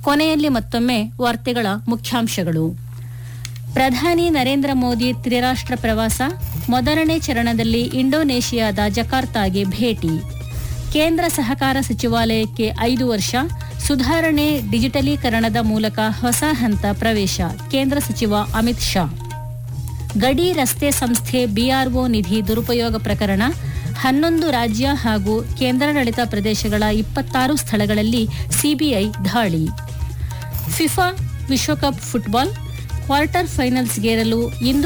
ಕೊನೆಯಲ್ಲಿ ಮತ್ತೊಮ್ಮೆ ವಾರ್ತೆಗಳ ಮುಖ್ಯಾಂಶಗಳು ಪ್ರಧಾನಿ ನರೇಂದ್ರ ಮೋದಿ ತ್ರಿರಾಷ್ಟ್ರ ಪ್ರವಾಸ ಮೊದಲನೇ ಚರಣದಲ್ಲಿ ಇಂಡೋನೇಷಿಯಾದ ಜಕಾರ್ತಾಗೆ ಭೇಟಿ ಕೇಂದ್ರ ಸಹಕಾರ ಸಚಿವಾಲಯಕ್ಕೆ ಐದು ವರ್ಷ ಸುಧಾರಣೆ ಡಿಜಿಟಲೀಕರಣದ ಮೂಲಕ ಹೊಸ ಹಂತ ಪ್ರವೇಶ ಕೇಂದ್ರ ಸಚಿವ ಅಮಿತ್ ಶಾ ಗಡಿ ರಸ್ತೆ ಸಂಸ್ಥೆ ಬಿಆರ್ಒ ನಿಧಿ ದುರುಪಯೋಗ ಪ್ರಕರಣ ಹನ್ನೊಂದು ರಾಜ್ಯ ಹಾಗೂ ಕೇಂದ್ರಾಡಳಿತ ಪ್ರದೇಶಗಳ ಇಪ್ಪತ್ತಾರು ಸ್ಥಳಗಳಲ್ಲಿ ಸಿಬಿಐ ದಾಳಿ ಫಿಫಾ ವಿಶ್ವಕಪ್ ಫುಟ್ಬಾಲ್ ಕ್ವಾರ್ಟರ್ ಫೈನಲ್ಸ್ಗೇರಲು ಇಂದು